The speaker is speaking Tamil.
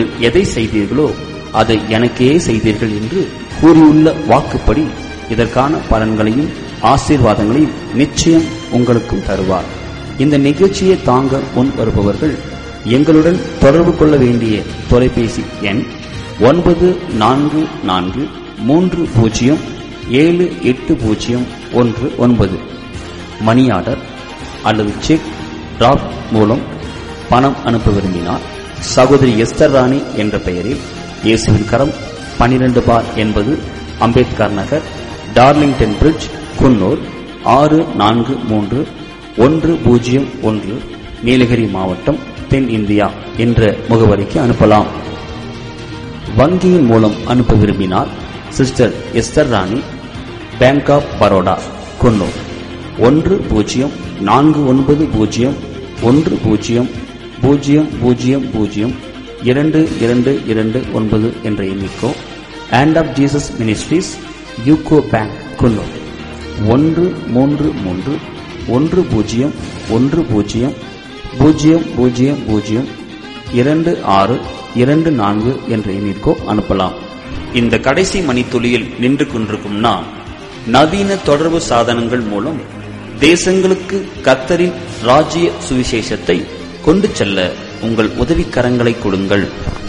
எதை செய்தீர்களோ அதை எனக்கே செய்தீர்கள் என்று கூறியுள்ள வாக்குப்படி இதற்கான பலன்களையும் ஆசீர்வாதங்களையும் நிச்சயம் உங்களுக்கும் தருவார் இந்த நிகழ்ச்சியை தாங்க முன் வருபவர்கள் எங்களுடன் தொடர்பு கொள்ள வேண்டிய தொலைபேசி எண் ஒன்பது நான்கு நான்கு மூன்று பூஜ்ஜியம் ஏழு எட்டு பூஜ்ஜியம் ஒன்று ஒன்பது மணி ஆர்டர் அல்லது செக் டிராப் மூலம் பணம் அனுப்ப விரும்பினார் சகோதரி எஸ்தர் ராணி என்ற பெயரில் இயேசுவின் கரம் பனிரெண்டு பார் என்பது அம்பேத்கர் நகர் டார்லிங்டன் பிரிட்ஜ் குன்னூர் ஆறு நான்கு மூன்று ஒன்று பூஜ்ஜியம் ஒன்று நீலகிரி மாவட்டம் தென் இந்தியா என்ற முகவரிக்கு அனுப்பலாம் வங்கியின் மூலம் அனுப்ப விரும்பினார் sister Esther Rani Bank of Baroda Coonoor ஒன்று பூஜ்ஜியம் நான்கு ஒன்பது பூஜ்ஜியம் ஒன்று பூஜ்ஜியம் பூஜ்ஜியம் பூஜ்ஜியம் பூஜ்ஜியம் இரண்டு இரண்டு இரண்டு ஒன்பது என்ற எண்ணிக்கோ and of Jesus Ministries UCO Bank Coonoor ஒன்று மூன்று மூன்று ஒன்று பூஜ்ஜியம் ஒன்று பூஜ்ஜியம் பூஜ்ஜியம் பூஜ்ஜியம் பூஜ்ஜியம் இரண்டு ஆறு இரண்டு நான்கு என்ற எண்ணிற்கோ அனுப்பலாம் இந்த கடைசி மணித்துளியில் நின்று கொண்டிருக்கும் நாம் நவீன தொடர்பு சாதனங்கள் மூலம் தேசங்களுக்கு கத்தரின் ராஜ்ய சுவிசேஷத்தை கொண்டு செல்ல உங்கள் உதவிக்கரங்களை கொடுங்கள்